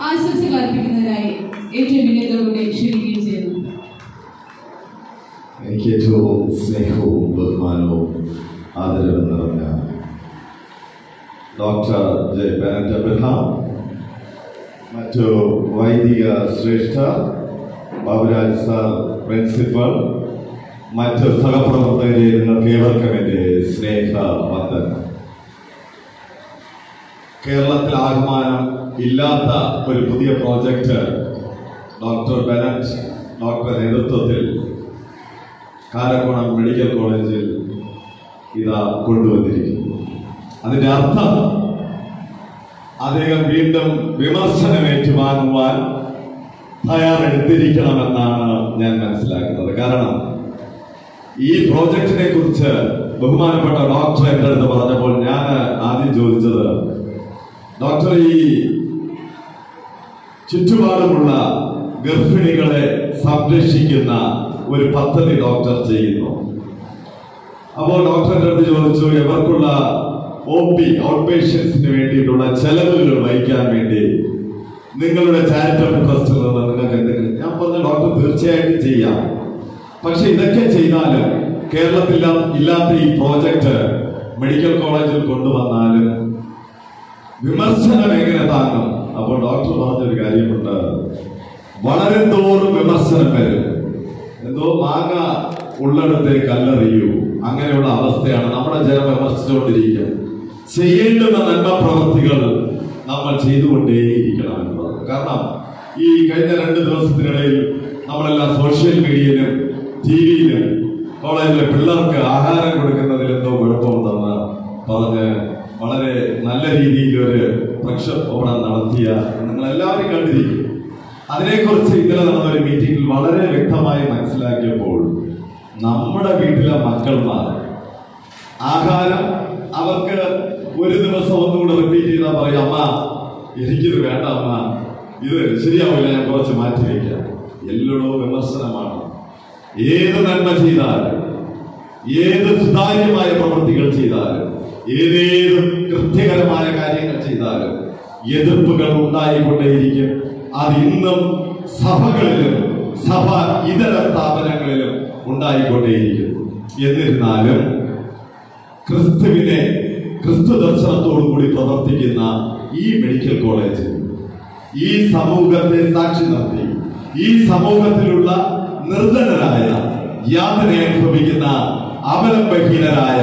ആശംസകൾ അർപ്പിക്കുന്നതിനായി ഏറ്റവും വിനയത്തോടെ ക്ഷണിക്കുകയും ചെയ്യുന്നു എനിക്ക് ഏറ്റവും സ്നേഹവും ബഹുമാനവും ആദരവും നിറഞ്ഞ ഡോക്ടർ ജെ ബെനറ്റ് അബ്രഹാം മറ്റു വൈദിക ശ്രേഷ്ഠ ബാബുരാജ് സാർ പ്രിൻസിപ്പൽ മറ്റ് സഹപ്രവർത്തകരെ നിങ്ങൾക്ക് ഏവർക്കും എൻ്റെ സ്നേഹ വന്ദനം കേരളത്തിൽ ആഹ്വാനം ഇല്ലാത്ത ഒരു പുതിയ പ്രോജക്റ്റ് ഡോക്ടർ ബെനറ്റ് ഡോക്ടറുടെ നേതൃത്വത്തിൽ കാരക്കോണം മെഡിക്കൽ കോളേജിൽ ഇതാ കൊണ്ടുവന്നിരിക്കുന്നു അതിന്റെ അർത്ഥം അദ്ദേഹം വീണ്ടും വിമർശനം ഏറ്റുവാങ്ങുവാൻ തയ്യാറെടുത്തിരിക്കണമെന്നാണ് ഞാൻ മനസ്സിലാക്കുന്നത് കാരണം ഈ പ്രോജക്റ്റിനെ കുറിച്ച് ബഹുമാനപ്പെട്ട ഡോക്ടർ എൻ്റെ അടുത്ത് പറഞ്ഞപ്പോൾ ഞാൻ ആദ്യം ചോദിച്ചത് ഡോക്ടർ ഈ ചുറ്റുപാടുമുള്ള ഗർഭിണികളെ സംരക്ഷിക്കുന്ന ഒരു പദ്ധതി ഡോക്ടർ ചെയ്യുന്നു അപ്പോൾ ഡോക്ടറിന്റെ അടുത്ത് ചോദിച്ചു ഇവർക്കുള്ള ഒ പി ഔട്ട് പേഷ്യൻസിന് വേണ്ടിയിട്ടുള്ള ചെലവുകൾ വഹിക്കാൻ വേണ്ടി നിങ്ങളുടെ ചാരിറ്റബിൾ ട്രസ്റ്റിൽ നിന്ന് നിങ്ങൾക്ക് എന്തെങ്കിലും ഞാൻ പറഞ്ഞു ഡോക്ടർ തീർച്ചയായിട്ടും ചെയ്യാം പക്ഷെ ഇതൊക്കെ ചെയ്താലും കേരളത്തിൽ ഇല്ലാത്ത ഈ പ്രോജക്റ്റ് മെഡിക്കൽ കോളേജിൽ കൊണ്ടുവന്നാലും വിമർശനം എങ്ങനെ താങ്ങും അപ്പോൾ ഡോക്ടർ പറഞ്ഞൊരു കാര്യമുണ്ട് വളരെ തോറും വിമർശനം വരും എന്തോ മാങ്ങ ഉള്ളിടത്തെ കല്ലെറിയൂ അങ്ങനെയുള്ള അവസ്ഥയാണ് നമ്മുടെ ജനം വിമർശിച്ചുകൊണ്ടിരിക്കും ചെയ്യേണ്ടുന്ന നന്മ പ്രവൃത്തികൾ നമ്മൾ ചെയ്തുകൊണ്ടേയിരിക്കണം എന്ന് പറഞ്ഞു കാരണം ഈ കഴിഞ്ഞ രണ്ട് ദിവസത്തിനിടയിൽ നമ്മളെല്ലാം സോഷ്യൽ മീഡിയയിലും ടി വിയിലും കോളേജിലെ പിള്ളേർക്ക് ആഹാരം കൊടുക്കുന്നതിൽ എന്തോ കുഴപ്പമുണ്ടെന്ന് പറഞ്ഞ് വളരെ നല്ല രീതിയിൽ ഒരു പ്രക്ഷോഭം നടത്തിയ നിങ്ങൾ എല്ലാവരും കണ്ടിരിക്കും അതിനെക്കുറിച്ച് ഇന്നലെ നടന്ന ഒരു മീറ്റിംഗിൽ വളരെ വ്യക്തമായി മനസ്സിലാക്കിയപ്പോൾ നമ്മുടെ വീട്ടിലെ മക്കൾമാർ ആഹാരം അവർക്ക് ഒരു ദിവസം ഒന്നുകൂടെ റിപ്പീറ്റ് ചെയ്താൽ പറയും അമ്മ എനിക്കിത് വേണ്ട അമ്മ ഇത് ശരിയാവില്ല ഞാൻ കുറച്ച് മാറ്റി വയ്ക്കാം എല്ലടവും വിമർശനമാണ് ഏത് നന്മ ചെയ്താലും ഏത് സുതാര്യമായ പ്രവൃത്തികൾ ചെയ്താലും ഏതേത് കൃത്യകരമായ കാര്യങ്ങൾ ചെയ്താലും എതിർപ്പുകൾ ഉണ്ടായിക്കൊണ്ടേയിരിക്കും അത് ഇന്നും സഭകളിലും സഭ ഇതര സ്ഥാപനങ്ങളിലും ഉണ്ടായിക്കൊണ്ടേയിരിക്കും എന്നിരുന്നാലും ക്രിസ്തുവിനെ ക്രിസ്തു ദർശനത്തോടു കൂടി പ്രവർത്തിക്കുന്ന ഈ മെഡിക്കൽ കോളേജ് ഈ സമൂഹത്തെ സാക്ഷി നിർത്തി ഈ സമൂഹത്തിലുള്ള നിർധനരായ യാതന അനുഭവിക്കുന്ന അവലംബഹീനരായ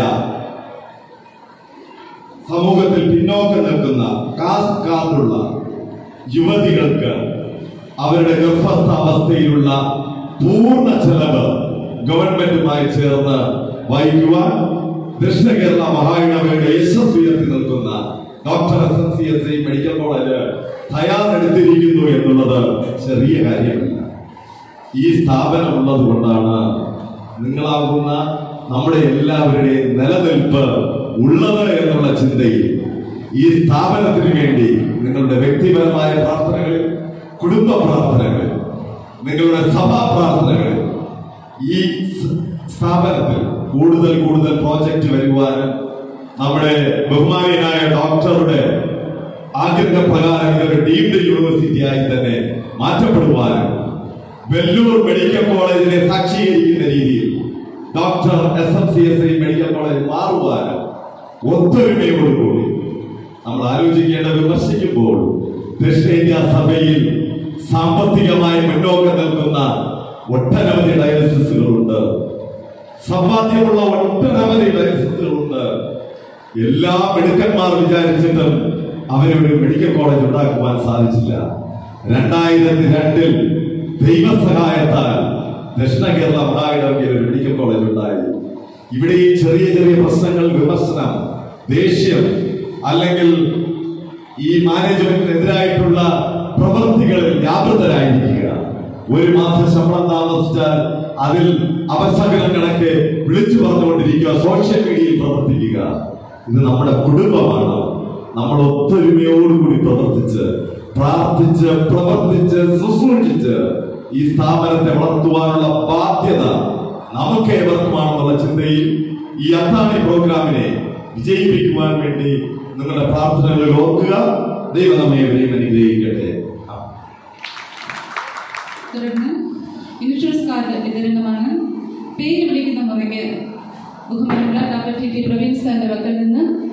സമൂഹത്തിൽ പിന്നോക്കം നിൽക്കുന്ന കാസ്റ്റ് കാർഡുള്ള യുവതികൾക്ക് അവരുടെ ഗർഭസ്ഥാവസ്ഥയിലുള്ള പൂർണ്ണ ചെലവ് ഗവൺമെന്റുമായി ചേർന്ന് വഹിക്കുവാൻ ദക്ഷിണ കേരള മഹായിടവയുടെ യശസ് ഉയർത്തി നിൽക്കുന്ന doctor S N C S I medical college തയ്യാറെടുത്തിരിക്കുന്നു എന്നുള്ളത് ചെറിയ കാര്യമല്ല ഈ സ്ഥാപനം ഉള്ളത് കൊണ്ടാണ് നിങ്ങളാകുന്ന നമ്മുടെ എല്ലാവരുടെയും നിലനിൽപ്പ് ഉള്ളത് എന്നുള്ള ചിന്തയിൽ ഈ സ്ഥാപനത്തിന് വേണ്ടി നിങ്ങളുടെ വ്യക്തിപരമായ പ്രാർത്ഥനകളിൽ കുടുംബ പ്രാർത്ഥനകളിൽ നിങ്ങളുടെ സഭാ പ്രാർത്ഥനകളിൽ ഈ സ് സ്ഥാപനത്തിൽ കൂടുതൽ കൂടുതൽ പ്രോജക്റ്റ് വരുവാനും നമ്മുടെ ബഹുമാനിയായ ഡോക്ടറുടെ ആഗ്രഹപ്രകാരം ഇതൊരു ഡീംഡ് യൂണിവേഴ്സിറ്റി ആയി തന്നെ മാറ്റപ്പെടുവാനും വെല്ലൂർ മെഡിക്കൽ കോളേജിനെ സാക്ഷീകരിക്കുന്ന രീതിയിൽ doctor S M C S I medical college മാറുവാനും ഒത്തൊരുമയോടുകൂടി നമ്മൾ ആലോചിക്കേണ്ട വിമർശിക്കുമ്പോൾ ദക്ഷിണേന്ത്യ സഭയിൽ സാമ്പത്തികമായി മുന്നോക്കം നിൽക്കുന്ന ഒട്ടനവധി ഡയാലിസിസുകളുണ്ട് സമ്പാദ്യമുള്ള ഒട്ടനവധി ഡയാലിസിസുകളുണ്ട് എല്ലാ മിടുക്കന്മാർ വിചാരിച്ചിട്ടും അവരൊരു മെഡിക്കൽ കോളേജ് ഉണ്ടാക്കുവാൻ സാധിച്ചില്ല രണ്ടായിരത്തി രണ്ടിൽ ദൈവസഹായത്താൽ ദക്ഷിണ കേരള മഹായിടവകയിൽ ഒരു മെഡിക്കൽ കോളേജ് ഉണ്ടായി ഇവിടെ ഈ ചെറിയ ചെറിയ പ്രശ്നങ്ങൾ വിമർശനം ദേഷ്യം അല്ലെങ്കിൽ ഈ മാനേജ്മെന്റിനെതിരായിട്ടുള്ള പ്രവൃത്തികളിൽ വ്യാപൃതരായിരിക്കുക ഒരു മാസം ശമ്പളം താമസിച്ചാൽ അതിൽ അവസകലം കണക്ക് വിളിച്ചു പറഞ്ഞുകൊണ്ടിരിക്കുക സോഷ്യൽ മീഡിയയിൽ പ്രവർത്തിക്കുക ഇത് നമ്മുടെ കുടുംബമാണ് നമ്മൾ ഒത്തൊരുമയോടുകൂടി പ്രവർത്തിച്ച് പ്രാർത്ഥിച്ച് പ്രവർത്തിച്ച് ശുശ്രൂഷിച്ച് ഈ സ്ഥാപനത്തെ വളർത്തുവാനുള്ള ബാധ്യത നമുക്ക് ഏവർക്കുമാണെന്നുള്ള ചിന്തയിൽ ഈ അത്താണി പ്രോഗ്രാമിനെ വിജയിപ്പിക്കുവാൻ വേണ്ടി നിങ്ങളുടെ പ്രാർത്ഥനകളിൽ ഓർക്കുക ദൈവം നമ്മെ ഇവരെയും അനുഗ്രഹിക്കട്ടെ ആമേൻ. തുടർന്ന് ഇൻഷുറൻസ് കാർഡ് വിതരണമാണ് പേര് വിളിക്കുന്ന മുറയ്ക്ക് ബഹുമാനമുള്ള ഡോക്ടർ ടി ടി പ്രവീൺ സാറിന്റെ പക്കൽ നിന്ന്